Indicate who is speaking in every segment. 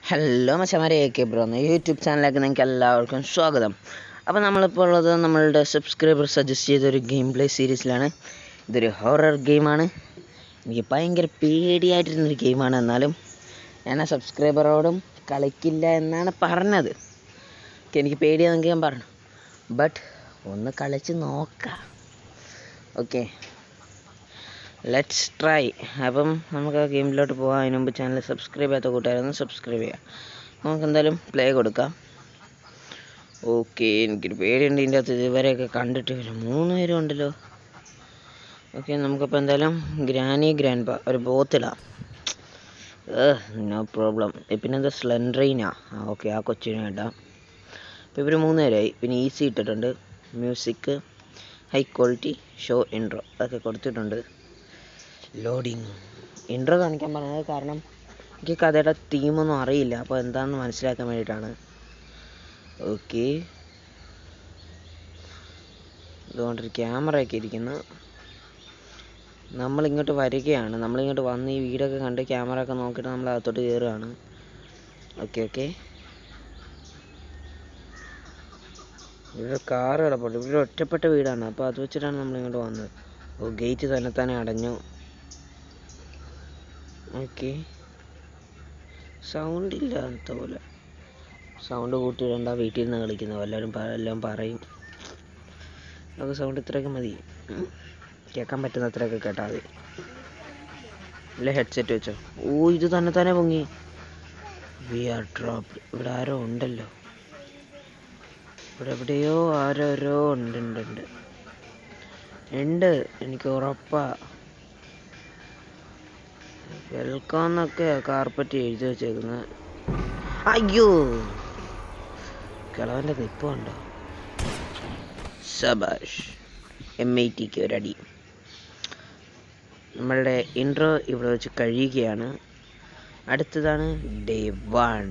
Speaker 1: Hello മച്ചമാരെ A K bro എന്ന YouTube ചാനലിലേക്ക് നിങ്ങൾക്ക് എല്ലാവർക്കും സ്വാഗതം അപ്പോൾ നമ്മളിപ്പോൾ ഉള്ളത് നമ്മളുടെ സബ്സ്ക്രൈബർ സജസ്റ്റ് ചെയ്ത ഒരു ഗെയിം പ്ലേ സീരീസിലാണ് ഇതൊരു ഹൊറർ ഗെയിമാണ് എനിക്ക് ഭയങ്കര പേടിയായിട്ടിരുന്നൊരു ഗെയിമാണ് എന്നാലും ഞാൻ ആ സബ്സ്ക്രൈബറോടും കളിക്കില്ല എന്നാണ് പറഞ്ഞത് ഓക്കെ എനിക്ക് പേടിയാണെങ്കിൽ ഞാൻ പറഞ്ഞു ബട്ട് ഒന്ന് കളിച്ച് നോക്കാം ഓക്കെ ലെറ്റ്സ് ട്രൈ അപ്പം നമുക്ക് ആ ഗെയിമിലോട്ട് പോകാം അതിന് മുമ്പ് ചാനൽ സബ്സ്ക്രൈബ് ചെയ്യാത്ത കൂട്ടുകാരൊന്ന് സബ്സ്ക്രൈബ് ചെയ്യാം നമുക്ക് എന്തായാലും പ്ലേ കൊടുക്കാം ഓക്കെ എനിക്കൊരു പേടിയുണ്ട് ഇതിൻ്റെ അകത്ത് ഇതുവരെയൊക്കെ കണ്ടിട്ട് വരും മൂന്ന് പേരും ഉണ്ടല്ലോ ഓക്കെ നമുക്കപ്പോൾ എന്തായാലും ഗ്രാനി ഗ്രാൻഡ് പാ ഒരു ബോത്തിടാം നോ പ്രോബ്ലം പിന്നെ എന്താ സ്ലെൻഡ്രൈനാ ആ ഓക്കെ ആ കൊച്ചിനെ ഇടാം ഇപ്പോൾ ഇവർ മൂന്ന് പേരായി പിന്നെ ഈസി ഇട്ടിട്ടുണ്ട് music high quality show intro അതൊക്കെ കൊടുത്തിട്ടുണ്ട് ലോഡിങ് ഇൻട്രോ കാണിക്കാൻ പറഞ്ഞത് കാരണം എനിക്ക് കഥയുടെ തീമൊന്നും അറിയില്ല അപ്പോൾ എന്താണെന്ന് മനസ്സിലാക്കാൻ വേണ്ടിയിട്ടാണ് ഓക്കെ ഇതുകൊണ്ടൊരു ക്യാമറ ഒക്കെ ഇരിക്കുന്നു നമ്മളിങ്ങോട്ട് വരികയാണ് നമ്മളിങ്ങോട്ട് വന്ന് ഈ വീടൊക്കെ കണ്ട് ക്യാമറ ഒക്കെ നോക്കിയിട്ട് നമ്മൾ അകത്തോട്ട് കയറുകയാണ് ഓക്കെ ഓക്കെ ഇവിടെ കാറ് കിടപ്പുണ്ട് ഇവിടെ ഒറ്റപ്പെട്ട വീടാണ് അപ്പോൾ അത് വെച്ചിട്ടാണ് നമ്മളിങ്ങോട്ട് വന്നത് ഓ ഗേറ്റ് തന്നെ തന്നെ അടഞ്ഞു ഓക്കെ സൗണ്ട് ഇല്ല അന്നത്തെ പോലെ സൗണ്ട് കൂട്ടിയിടണ്ട വീട്ടിൽ നിന്ന് കളിക്കുന്ന എല്ലാവരും പ- എല്ലാം പറയും നമുക്ക് സൗണ്ട് ഇത്രയൊക്കെ മതി ഉം. കേൾക്കാൻ പറ്റുന്ന അത്രയൊക്കെ കേട്ടാൽ മതി അല്ലെ ഹെഡ്സെറ്റ് വെച്ചോ ഓ ഇത് തന്നെ തന്നെ പൊങ്ങി വി ആർ ഡ്രോപ്പ് ഇവിടെ ആരോ ഉണ്ടല്ലോ ഇവിടെ എവിടെയോ ആരോരോ ഉണ്ട് ഉണ്ട് ഉണ്ട് ഉണ്ട് എനിക്ക് ഉറപ്പാ വെൽക്കം എന്നൊക്കെ കാർപ്പറ്റ് എഴുതി വെച്ചേക്കുന്നത് അയ്യോ കിളവൻ്റെ നിപ്പ് കണ്ടോ സബാഷ് എം ഐ ടിക്ക് ഒരടി നമ്മളുടെ ഇൻട്രോ ഇവിടെ വെച്ച് കഴിയുകയാണ് അടുത്തതാണ് day one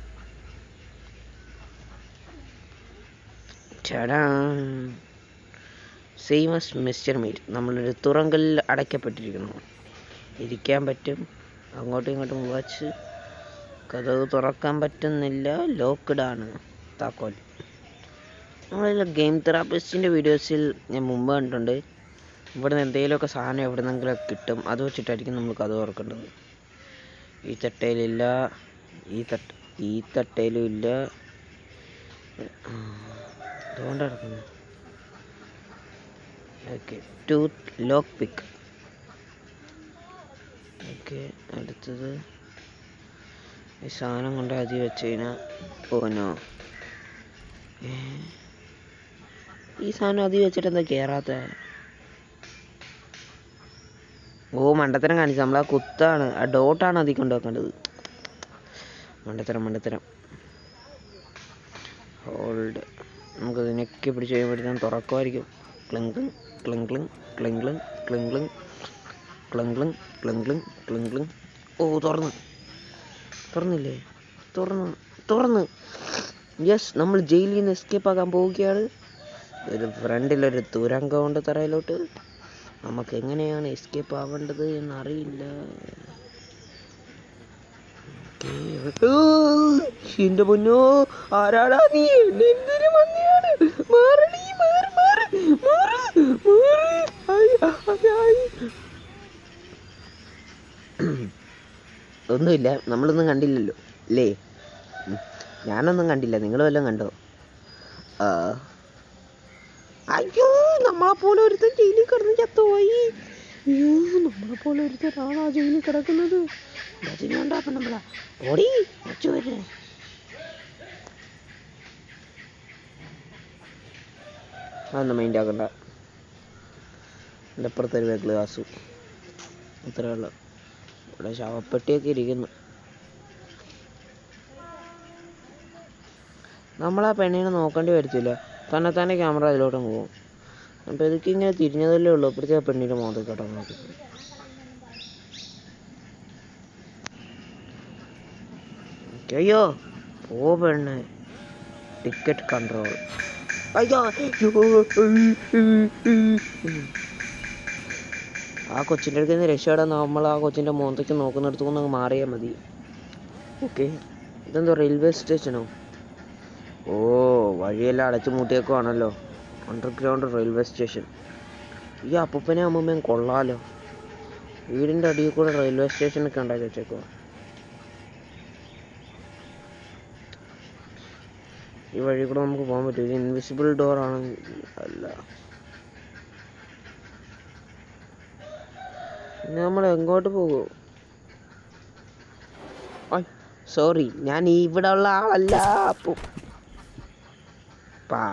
Speaker 1: same as mister Meat നമ്മളൊരു തുറങ്കലിൽ അടയ്ക്കപ്പെട്ടിരിക്കുന്നു ഇരിക്കാൻ പറ്റും അങ്ങോട്ടും ഇങ്ങോട്ടും വച്ച് കഥവ് തുറക്കാൻ പറ്റുന്നില്ല ലോക്ക്ഡ് ആണ് താക്കോൽ നമ്മളിൽ ഗെയിം തെറാപ്പിസ്റ്റിൻ്റെ വീഡിയോസിൽ ഞാൻ മുമ്പ് കണ്ടിട്ടുണ്ട് ഇവിടെ നിന്ന് എന്തെങ്കിലുമൊക്കെ സാധനം എവിടെ നിന്നെങ്കിലുമൊക്കെ കിട്ടും അത് വെച്ചിട്ടായിരിക്കും നമ്മൾ കഥ തുറക്കേണ്ടത് ഈ തട്ടയിലില്ല ഈ തട്ട ഈ തട്ടയിലും ഇല്ല അതുകൊണ്ട് നടക്കുന്നത് okay tooth lock pick okay അടുത്തത് ഈ സാധനം കൊണ്ട് ആദ്യം വെച്ച് കഴിഞ്ഞാൽ പോനോ ഏ? ഈ സാധനം ആദ്യം വെച്ചിട്ട് എന്താ കയറാത്ത ഓ മണ്ടത്തരം കാണിച്ചു നമ്മൾ ആ കുത്താണ് ആ ഡോട്ടാണ് അതിൽ കൊണ്ട് വെക്കേണ്ടത് മണ്ടത്തരം മണ്ടത്തരം ഹോൾഡ് നമുക്കത് നെക്കി പിടിച്ച് കഴിയുമ്പോഴത്തേക്കും തുറക്കുമായിരിക്കും cling cling cling cling cling cling cling cling cling cling cling cling cling ഓ തുറന്ന് തുറന്നില്ലേ തുറന്ന് തുറന്ന് യെസ് നമ്മൾ ജയിലിൽ നിന്ന് എസ്കേപ്പ് ആക്കാൻ പോവുകയാണ് ഒരു ഫ്രണ്ടിലൊരു തുരങ്കമുണ്ട് തറയിലോട്ട് നമുക്ക് എങ്ങനെയാണ് എസ്കേപ്പ് ആവേണ്ടത് എന്നറിയില്ല ഓക്കേ. ഓ, എന്റെ പൊന്നോ ആരാടാ നീ എന്നെ എന്തിനു വന്നെയാണ് മാറടി മാറ് മാറ് മാറ് മാറ് ആയി, ആയി, ആയി. ഒന്നുമില്ല നമ്മളൊന്നും കണ്ടില്ലല്ലോ അല്ലേ ഉം. ഞാനൊന്നും കണ്ടില്ല നിങ്ങൾ വല്ലതും കണ്ടോ ആ. അയ്യോ നമ്മളെ പോലെ ഒരുത്തൻ ജയിലിൽ കിടന്ന് ചത്തുപോയി അയ്യോ നമ്മളെ പോലെ ഒരുത്തനാണോ ആ ജയിലിൽ കിടക്കുന്നത് ഉണ്ടാക്കണം നമ്മളാ ഓടി വെച്ചു വരെ അതൊന്നും മൈൻഡ് ആക്കണ്ട എൻ്റെ അപ്പുറത്തൊരു വെക്കിള് കാസു അത്രേ ഉള്ളൂ ഇവിടെ ശവപ്പെട്ടിയൊക്കെ ഇരിക്കുന്നു നമ്മൾ ആ പെണ്ണിനെ നോക്കേണ്ടി വരത്തില്ല തന്നെ തന്നെ ക്യാമറ അതിലോട്ട് പോകും അപ്പോൾ ഇതൊക്കെ ഇങ്ങനെ തിരിഞ്ഞതല്ലേ ഉള്ളൂ അപ്പോഴത്തെ ആ പെണ്ണിൻ്റെ മുഖത്ത് കേട്ടോ നോക്കി അയ്യോ ഓ പെണ്ണ് ടിക്കറ്റ് കൺട്രോൾ അയ്യോ ആ കൊച്ചിൻ്റെ അടുത്ത് നിന്ന് രക്ഷപ്പെടാൻ നമ്മൾ ആ കൊച്ചിൻ്റെ മുഖത്തേക്ക് നോക്കുന്നിടത്ത് നിന്ന് അങ്ങ് മാറിയാൽ മതി ഓക്കെ ഇതെന്തോ റെയിൽവേ സ്റ്റേഷനോ ഓ വഴിയെല്ലാം അടച്ചു മൂട്ടിയേക്കുവാണല്ലോ അണ്ടർഗ്രൗണ്ട് റെയിൽവേ സ്റ്റേഷൻ ഈ അപ്പൂപ്പനെ അമ്മൂമ്മയും കൊള്ളാലോ വീടിൻ്റെ അടിയിൽ കൂടെ റെയിൽവേ സ്റ്റേഷനൊക്കെ ഉണ്ടാക്കി വെച്ചേക്കുവാ ഈ വഴി കൂടെ നമുക്ക് പോകാൻ പറ്റും ഇത് ഇൻവിസിബിൾ ഡോർ ആണ് അല്ല ഇനി നമ്മൾ എങ്ങോട്ട് പോകും സോറി ഞാൻ ഇവിടെ ഉള്ള ആളല്ല അപ്പു പാ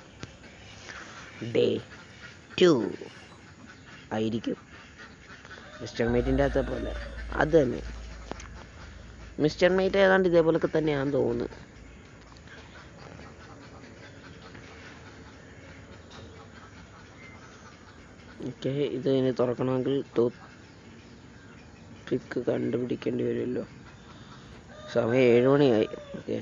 Speaker 1: ഡേ ടു ആയിരിക്കും മിസ്റ്റർ മീറ്റിൻ്റെ അകത്തെ പോലെ അത് തന്നെ മിസ്റ്റർ മീറ്റ് ഏതാണ്ട് ഇതേപോലൊക്കെ തന്നെയാണെന്ന് തോന്നുന്നു ഓക്കെ ഇത് ഇനി തുറക്കണമെങ്കിൽ ടോപ്പ് പിക്ക് കണ്ടുപിടിക്കേണ്ടി വരുമല്ലോ സമയം ഏഴ് മണിയായി ഓക്കെ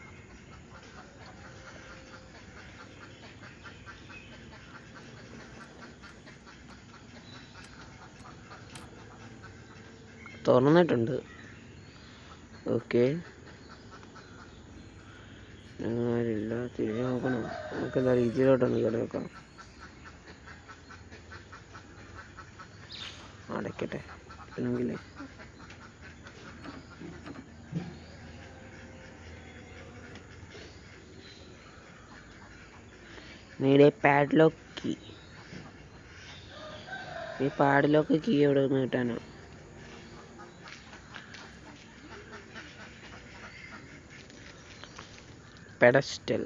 Speaker 1: തുറന്നിട്ടുണ്ട് ഓക്കെ ആരില്ല തിരിഞ്ഞു നോക്കണം നമുക്ക് എന്തായാലും ഇതിലോട്ടൊന്ന് കയറി നോക്കാം അടയ്ക്കട്ടെ അല്ലെങ്കിൽ നീടെ പാഡ്ലോക്ക് കീ ഈ പാഡ്ലോക്ക് കീ എവിടെ നിന്ന് കിട്ടാനോ pedestal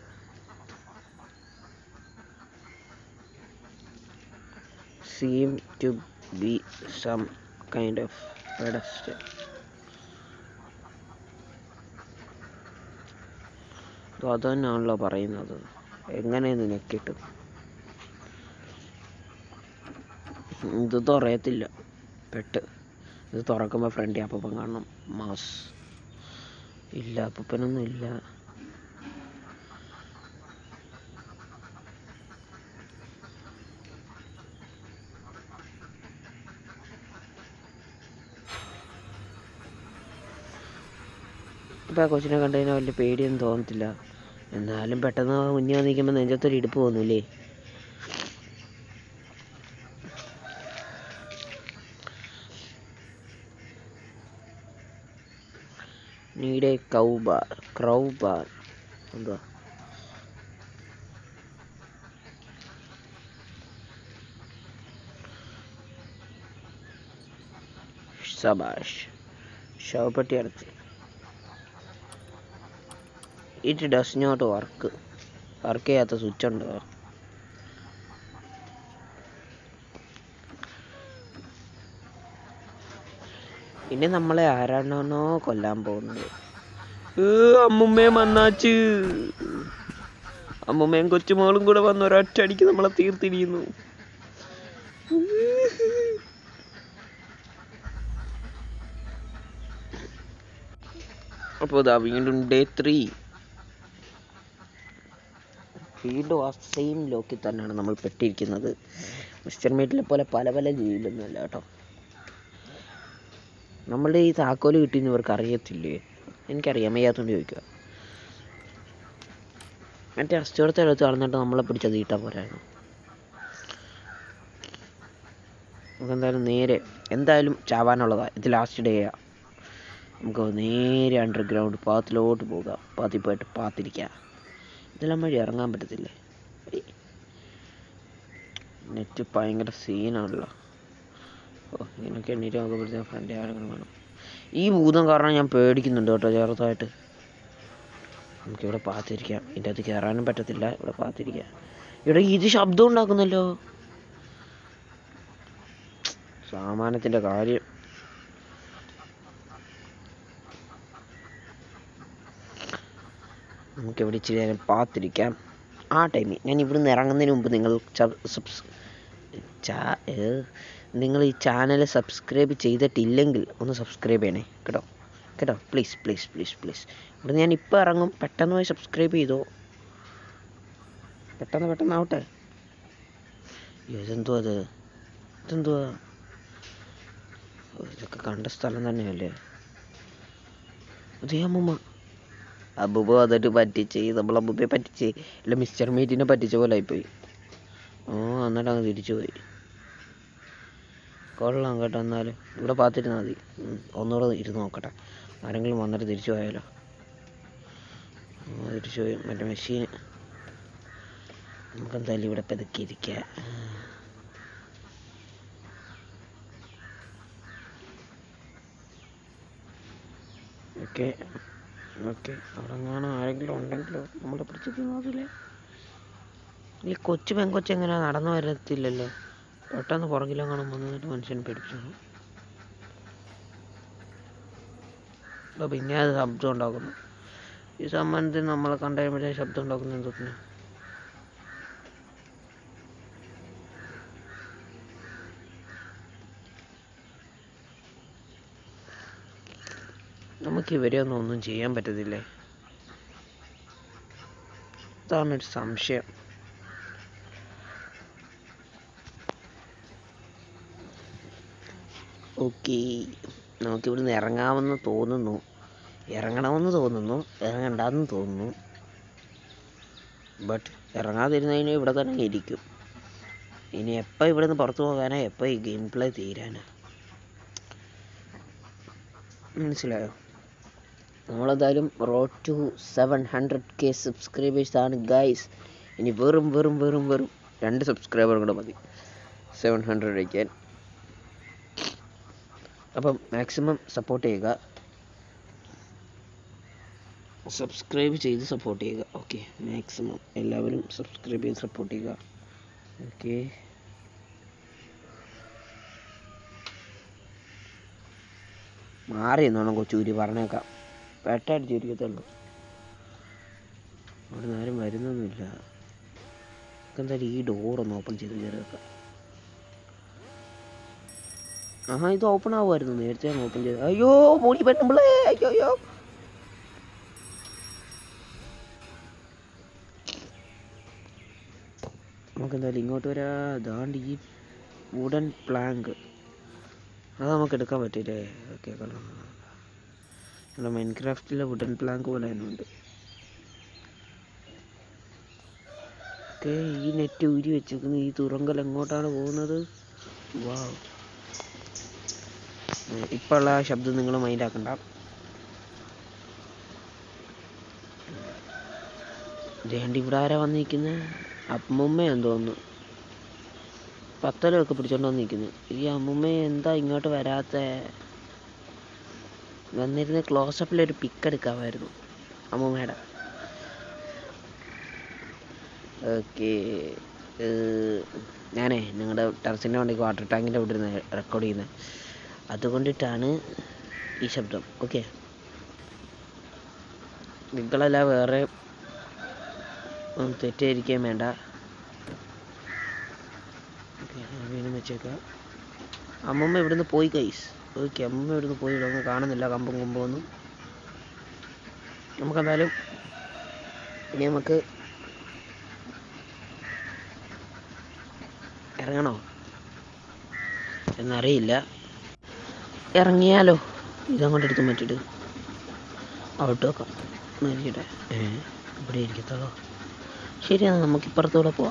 Speaker 1: seem to be some kind of pedestal ഇത് അത് തന്നെയാണല്ലോ പറയുന്നത് എങ്ങനെ നിനക്കിട്ടും ഇത് തുറയത്തില്ല പെട്ട് ഇത് തുറക്കുമ്പോൾ ഫ്രണ്ട് അപ്പം കാണണം മാസ് ഇല്ല അപ്പനൊന്നും ഇല്ല ഇപ്പം ആ കൊച്ചിനെ കണ്ടു കഴിഞ്ഞാൽ വലിയ പേടിയൊന്നും തോന്നത്തില്ല എന്നാലും പെട്ടെന്ന് മുന്നേ വന്ന് നിൽക്കുമ്പോൾ നെഞ്ചത്തൊരു ഇടുപ്പ് തോന്നൂലേ നീടെ കൗബാർ ക്രൗബാർ എന്തുവാ സബാഷ് ശവപ്പെട്ടി അടച്ച് it does not work work ചെയ്യാത്ത സ്വിച്ച് ഉണ്ടോ ഇനി നമ്മളെ ആരാണോ കൊല്ലാൻ പോകുന്നത് അമ്മുമ്മയും വന്നാച്ച് അമ്മുമ്മയും കൊച്ചുമോളും കൂടെ വന്ന് ഒരൊറ്റടിക്ക് നമ്മളെ തീർത്തിരിക്കുന്നു അപ്പോൾ ഇതാ വീണ്ടും ഡേ ത്രീ വീണ്ടും ആ സെയിം ലോക്കിൽ തന്നെയാണ് നമ്മൾ പെട്ടിരിക്കുന്നത് മിസ്റ്റർ മീറ്റിലെ പോലെ പല പല ജീവിലൊന്നുമല്ല കേട്ടോ നമ്മളുടെ ഈ താക്കോല് കിട്ടിയെന്ന് ഇവർക്ക് അറിയത്തില്ലേ എനിക്കറിയാൻ വയ്യാത്തോണ്ട് ചോദിക്കുക മറ്റേ അസ്ഥിയോടത്തെ എടുത്ത് കളഞ്ഞിട്ട് നമ്മളെ പിടിച്ചത് തീട്ടാൻ പോരായിരുന്നു നമുക്ക് എന്തായാലും നേരെ എന്തായാലും ചാവാനുള്ളതാണ് ഇത് ലാസ്റ്റ് ഡേയാ നമുക്ക് നേരെ അണ്ടർഗ്രൗണ്ട് പാത്തിലോട്ട് പോകാം പാത്തി പോയിട്ട് പാത്തിരിക്കാം ഇതെല്ലാം വഴി ഇറങ്ങാൻ പറ്റത്തില്ലേ നെറ്റ് ഭയങ്കര സീനാണല്ലോ ഓ ഇങ്ങനെയൊക്കെ എണ്ണീറ്റ് നോക്കുമ്പോഴത്തേക്കും ഫ്രണ്ട് ആരെങ്കിലും കാണും ഈ ഭൂതം കാരണം ഞാൻ പേടിക്കുന്നുണ്ട് കേട്ടോ ചെറുതായിട്ട് നമുക്കിവിടെ പാത്തിരിക്കാം ഇതിൻ്റെ അകത്ത് കയറാനും പറ്റത്തില്ല ഇവിടെ പാത്തിരിക്കാം ഇവിടെ ഇത് ശബ്ദം ഉണ്ടാക്കുന്നല്ലോ സാമാനത്തിൻ്റെ കാര്യം നമുക്ക് ഇവിടെ ഇച്ചിരി നേരം പാത്തിരിക്കാം ആ ടൈമിൽ ഞാൻ ഇവിടുന്ന് ഇറങ്ങുന്നതിന് മുമ്പ് നിങ്ങൾ സബ്സ് ചാ നിങ്ങൾ ഈ ചാനൽ സബ്സ്ക്രൈബ് ചെയ്തിട്ടില്ലെങ്കിൽ ഒന്ന് സബ്സ്ക്രൈബ് ചെയ്യണേ കേട്ടോ കേട്ടോ പ്ലീസ് പ്ലീസ് പ്ലീസ് പ്ലീസ് ഇവിടെ ഞാൻ ഇപ്പോൾ ഇറങ്ങും പെട്ടെന്ന് പോയി സബ്സ്ക്രൈബ് ചെയ്തോ പെട്ടെന്ന് പെട്ടെന്ന് ആവട്ടെ അയ്യോ, ഇതെന്തുവാ അത് ഇതെന്തുവാ ഓ, ഇതൊക്കെ കണ്ട സ്ഥലം തന്നെയല്ലേ അതേ അമ്മൂമ്മ അബൂബ വന്നിട്ട് പറ്റിച്ച് നമ്മൾ അബൂബയെ പറ്റിച്ച് ഇല്ല മിസ്റ്റർ മീറ്റിനെ പറ്റിച്ച പോലെ ആയിപ്പോയി ഓ എന്നിട്ട് അങ്ങ് തിരിച്ചു പോയി കൊള്ളാം കേട്ടോ എന്നാലും ഇവിടെ പാത്തിരുന്നാൽ മതി ഉം, ഒന്നുകൂടെ ഇരുന്ന് നോക്കട്ടെ ആരെങ്കിലും വന്നിട്ട് തിരിച്ചു പോയാലോ ആ, തിരിച്ചു പോയി മറ്റേ മെഷീൻ നമുക്കെന്തായാലും ഇവിടെ പതുക്കെ ഇരിക്കാം ഓക്കെ ഓക്കെ അവിടെ കാണാൻ ആരെങ്കിലും ഉണ്ടെങ്കിലോ നമ്മളെ പിടിച്ച് തിന്നാതില്ലേ ഈ കൊച്ചു പെങ്കൊച്ചു എങ്ങനെ നടന്നു വരത്തില്ലല്ലോ പെട്ടെന്ന് പുറകിലെങ്ങാനും വന്നിട്ട് മനുഷ്യൻ പേടിപ്പിച്ചു അപ്പോൾ പിന്നെ അത് ശബ്ദം ഉണ്ടാക്കുന്നു ഈ സമ്മാനത്തിൽ നമ്മളെ കണ്ടു കഴിയുമ്പോഴേ ശബ്ദം ഉണ്ടാക്കുന്ന എന്തൊക്കെ നമുക്ക് ഇവരെ ഒന്നും ഒന്നും ചെയ്യാൻ പറ്റത്തില്ലേ അതാണ് ഒരു സംശയം ഓക്കെ നമുക്കിവിടുന്ന് ഇറങ്ങാമെന്ന് തോന്നുന്നു ഇറങ്ങണമെന്ന് തോന്നുന്നു ഇറങ്ങണ്ടെന്ന് തോന്നുന്നു ബട്ട് ഇറങ്ങാതിരുന്നതിന് ഇവിടെ തന്നെ ഇരിക്കും ഇനി എപ്പോൾ ഇവിടുന്ന് പുറത്തു പോകാനാ എപ്പോൾ ഈ ഗെയിം പ്ലേ തീരാനാ മനസ്സിലായോ നമ്മളെന്തായാലും road to seven hundred K subscribers ആണ് ഗൈസ് ഇനി വെറും വെറും വെറും വെറും രണ്ട് സബ്സ്ക്രൈബർ കൂടെ മതി സെവൻ ഹൺഡ്രഡ് അയക്കാൻ അപ്പം മാക്സിമം സപ്പോർട്ട് ചെയ്യുക സബ്സ്ക്രൈബ് ചെയ്ത് സപ്പോർട്ട് ചെയ്യുക ഓക്കെ മാക്സിമം എല്ലാവരും സബ്സ്ക്രൈബ് ചെയ്ത് സപ്പോർട്ട് ചെയ്യുക ഓക്കെ മാറി എന്നോണം കൊച്ചൂരി പറഞ്ഞേക്കാം പെട്ടടിച്ചിരിക്കത്തുള്ളൂ അവിടെ നിന്ന് ആരും വരുന്നൊന്നുമില്ല നമുക്ക് എന്തായാലും ഈ ഡോറൊന്ന് ഓപ്പൺ ചെയ്ത് കയറി വെക്കാം ആഹാ ഇത് ഓപ്പൺ ആവുമായിരുന്നു നേരത്തെ ഓപ്പൺ ചെയ്ത് അയ്യോ മൂടി പറ്റുമ്പോളേ അയ്യോ അയ്യോ നമുക്ക് എന്തായാലും ഇങ്ങോട്ട് വരാ ദാണ്ട് ഈ വുഡൻ പ്ലാങ്ക് അത് നമുക്ക് എടുക്കാൻ പറ്റില്ലേ ഓക്കെ കൊള്ളാം നമ്മുടെ മൈൻക്രാഫ്റ്റിലെ വുഡൻ പ്ലാങ്ക് പോലെ തന്നെ ഉണ്ട് ഓക്കെ ഈ നെറ്റ് ഊരി വെച്ചിരിക്കുന്ന ഈ തുറങ്കൽ എങ്ങോട്ടാണ് പോകുന്നത് വാ ഇപ്പോഴുള്ള ആ ശബ്ദം നിങ്ങൾ മൈൻഡ് ആക്കണ്ട ദേണ്ടി ഇവിടെ ആരാ വന്നിരിക്കുന്നത് അമ്മുമ്മയാന്ന് തോന്നുന്നു പത്തലൊക്കെ പിടിച്ചോണ്ട് വന്നിരിക്കുന്നു ഈ അമ്മുമ്മ എന്താ ഇങ്ങോട്ട് വരാത്ത വന്നിരുന്ന ക്ലോസപ്പിൽ ഒരു പിക്ക് എടുക്കാമായിരുന്നു അമ്മുമ്മയുടെ ഓക്കെ ഞാനേ നിങ്ങളുടെ ടെറസിൻ്റെ വണ്ടിക്ക് വാട്ടർ ടാങ്കിൻ്റെ അവിടെ ഇരുന്ന് റെക്കോർഡ് ചെയ്യുന്നത് അതുകൊണ്ടിട്ടാണ് ഈ ശബ്ദം ഓക്കെ നിങ്ങളല്ല വേറെ ഒന്നും തെറ്റിദ്ധരിക്കാൻ വേണ്ട ഓക്കെ വീണ്ടും വെച്ചേക്കാം അമ്മമ്മ ഇവിടുന്ന് പോയി കൈസ് ഓക്കെ അമ്മമ്മ ഇവിടുന്ന് പോയി ഇവിടെ ഒന്നും കാണുന്നില്ല കമ്പും കുമ്പും ഒന്നും നമുക്കെന്തായാലും ഇനി നമുക്ക് ഇറങ്ങണോ എന്നറിയില്ല ഇറങ്ങിയാലോ ഇതങ്ങോട്ട് എടുത്ത് മാറ്റിയിട്ട് ഔട്ട് വെക്കാം നോക്കിട്ടെ ഏ ഇവിടെ ഇരിക്കത്തുള്ളൂ ശരിയാണ് നമുക്ക് ഇപ്പുറത്തൂടെ പോവാം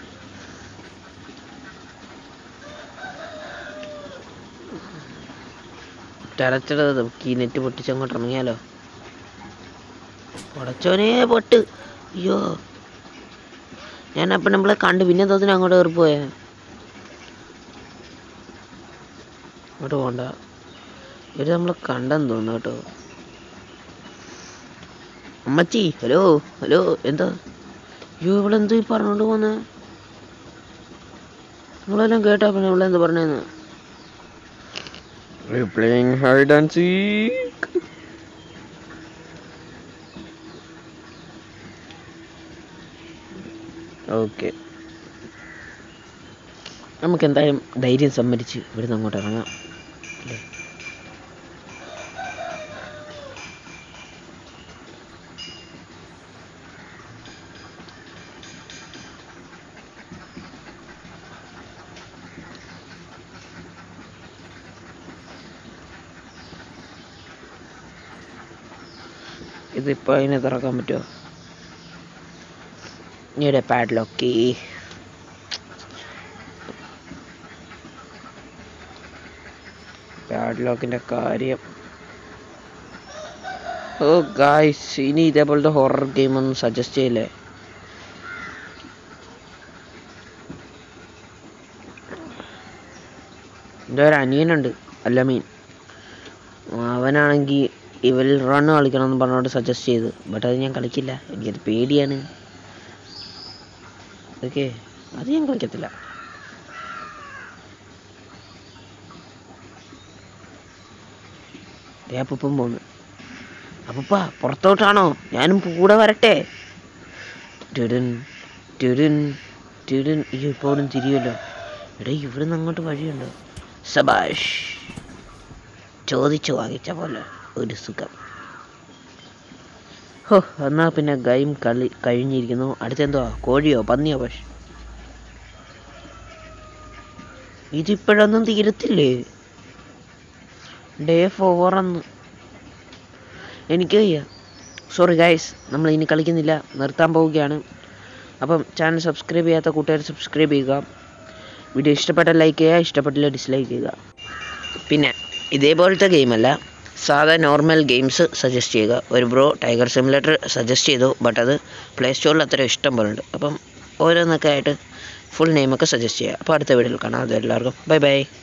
Speaker 1: ടരച്ചടത് ഈ നെറ്റ് പൊട്ടിച്ച് അങ്ങോട്ട് ഇറങ്ങിയാലോ ഉടച്ചോനെ പൊട്ട് അയ്യോ ഞാൻ അപ്പം നമ്മളെ കണ്ട് പിന്നെ തോന്നിന് അങ്ങോട്ട് കയറി പോയേ അങ്ങോട്ട് പോണ്ട ഇവര് നമ്മളെ കണ്ടെന്ന് തോന്നുന്നു കേട്ടോ അമ്മച്ചി ഹലോ ഹലോ എന്താ അയ്യോ ഇവളെന്തോ ഈ പറഞ്ഞോണ്ട് പോന്നെ നിങ്ങളെല്ലാം കേട്ടാ പിന്നെ ഇവളെന്ത് പറഞ്ഞേന്ന് playing hide and seek okay നമുക്ക് എന്തായാലും ധൈര്യം സമ്മതിച്ച് ഇവിടുന്ന് അങ്ങോട്ട് ഇറങ്ങാം അല്ലേ ഇതിപ്പോൾ അതിനെ തുറക്കാൻ പറ്റുമോ ഇവിടെ പാഡ്ലോക്ക് പാഡ്ലോക്കിൻ്റെ കാര്യം ഓ ഗായ്സ് ഇനി ഇതേപോലത്തെ ഹൊറർ ഗെയിം ഒന്നും സജസ്റ്റ് ചെയ്യില്ലേ എൻ്റെ ഒരു അനിയനുണ്ട് അല്ലമീൻ അവനാണെങ്കിൽ ഇവൽ റൺ കളിക്കണം എന്ന് പറഞ്ഞോണ്ട് സജസ്റ്റ് ചെയ്തു ബട്ട് അത് ഞാൻ കളിക്കില്ല എനിക്കത് പേടിയാണ് ഓക്കെ അത് ഞാൻ കളിക്കത്തില്ല ദേ അപ്പൂപ്പൻ പോന്ന് അപ്പൂപ്പ പുറത്തോട്ടാണോ ഞാനും കൂടെ വരട്ടെ ടുടുൻ ടുടുൻ ടുടുൻ ഈ ഇപ്പോഴും തിരിയുമല്ലോ എടാ ഇവിടുന്ന് അങ്ങോട്ട് വഴിയുണ്ടോ സബാഷ് ചോദിച്ചു വാങ്ങിച്ച പോലെ ഒരു സുഖം ഹോ എന്നാ പിന്നെ ഗെയിം കളി കഴിഞ്ഞിരിക്കുന്നു അടുത്തെന്തുവാ കോഴിയോ പന്നിയോ പക്ഷെ ഇതിപ്പോഴൊന്നും തീരത്തില്ലേ ഡേ ഫോറന്ന് എനിക്ക് വയ്യ സോറി ഗൈസ് നമ്മൾ ഇനി കളിക്കുന്നില്ല നിർത്താൻ പോവുകയാണ് അപ്പം ചാനൽ സബ്സ്ക്രൈബ് ചെയ്യാത്ത കൂട്ടുകാർ സബ്സ്ക്രൈബ് ചെയ്യുക വീഡിയോ ഇഷ്ടപ്പെട്ട ലൈക്ക് ചെയ്യുക ഇഷ്ടപ്പെട്ടില്ല ഡിസ്ലൈക്ക് ചെയ്യുക പിന്നെ ഇതേപോലത്തെ ഗെയിമല്ല സാധാ നോർമൽ ഗെയിംസ് സജസ്റ്റ് ചെയ്യുക ഒരു ബ്രോ ടൈഗർ സിമുലേറ്റർ സജസ്റ്റ് ചെയ്തു ബട്ട് അത് പ്ലേ സ്റ്റോറിൽ അത്ര ഇഷ്ടം പോലെ ഉണ്ട് അപ്പം ഓരോന്നൊക്കെ ആയിട്ട് ഫുൾ നെയിമൊക്കെ സജസ്റ്റ് ചെയ്യുക അപ്പോൾ അടുത്ത വീഡിയോയിൽ കാണാം അത് എല്ലാവർക്കും ബൈ ബൈ